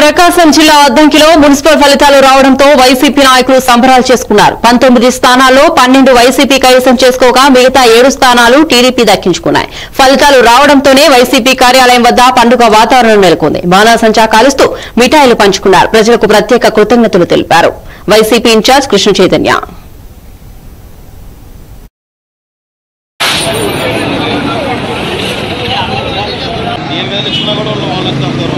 ప్రకాశం జిల్లా అద్దంకిలో మున్సిపల్ ఫలితాలు రావడంతో వైసీపీ నాయకులు సంబరాలు చేసుకున్నారు పంతొమ్మిది స్థానాల్లో పన్నెండు వైసీపీ కైవసం చేసుకోగా మిగతా ఏడు స్థానాలు టీడీపీ దక్కించుకున్నాయి ఫలితాలు రావడంతోనే వైసీపీ కార్యాలయం వద్ద పండుగ వాతావరణం నెలకొంది బాణాసంచా కాలుస్తూ మిఠాయిలు పంచుకున్నారు ప్రజలకు ప్రత్యేక కృతజ్ఞతలు తెలిపారు వైసీపీ ఇన్ఛార్జ్ కృష్ణ చైతన్య దీని మీద ఇచ్చినా కూడా వాళ్ళు వాళ్ళు ఇస్తారు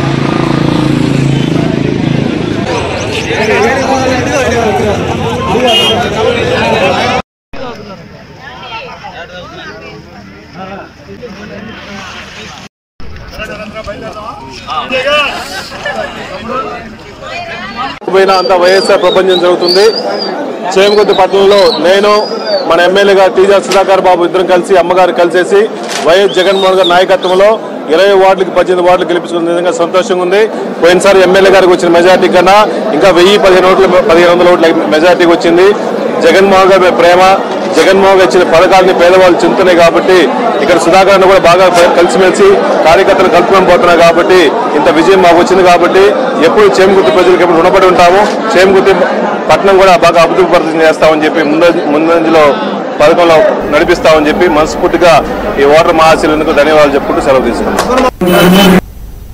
పోయిన అంత వైఎస్ఆర్ ప్రపంచం జరుగుతుంది చేమకొద్ది పట్టణంలో నేను మన ఎమ్మెల్యే గారు టీజర్ సుధాకర్ బాబు ఇద్దరం కలిసి అమ్మగారు కలిసేసి వైఎస్ జగన్మోహన్ గారి నాయకత్వంలో ఇరవై వార్డులకి పద్దెనిమిది వార్డులు గెలిపించుకున్న విధంగా సంతోషంగా ఉంది పోయినసారి ఎమ్మెల్యే గారికి వచ్చిన మెజార్టీ కన్నా ఇంకా వెయ్యి పదిహేను ఓట్ల పదిహేను వందల ఓట్ల మెజార్టీకి వచ్చింది జగన్మోహన్ గారి మీద ప్రేమ జగన్మోహన్ గారు ఇచ్చిన పథకాలని పేదవాళ్ళు చెందుతున్నాయి కాబట్టి ఇక్కడ సుధాకర్ అన్న కూడా బాగా కలిసిమెలిసి కార్యకర్తలు కలుపుకొని పోతున్నారు కాబట్టి ఇంత విజయం మాకు వచ్చింది కాబట్టి ఎప్పుడు చేమగుర్తి ప్రజలకు ఎప్పుడు రుణపడి ఉంటాము చేమగుర్తి పట్టణం కూడా బాగా అభివృద్ధి పరిచయం చేస్తామని చెప్పి ముంద ముందంజలో పథకంలో నడిపిస్తామని చెప్పి మనస్ఫూర్తిగా ఈ ఓటర్ మహాశీలకు ధన్యవాదాలు చెప్పుకుంటూ సెలవు తీసుకున్నాం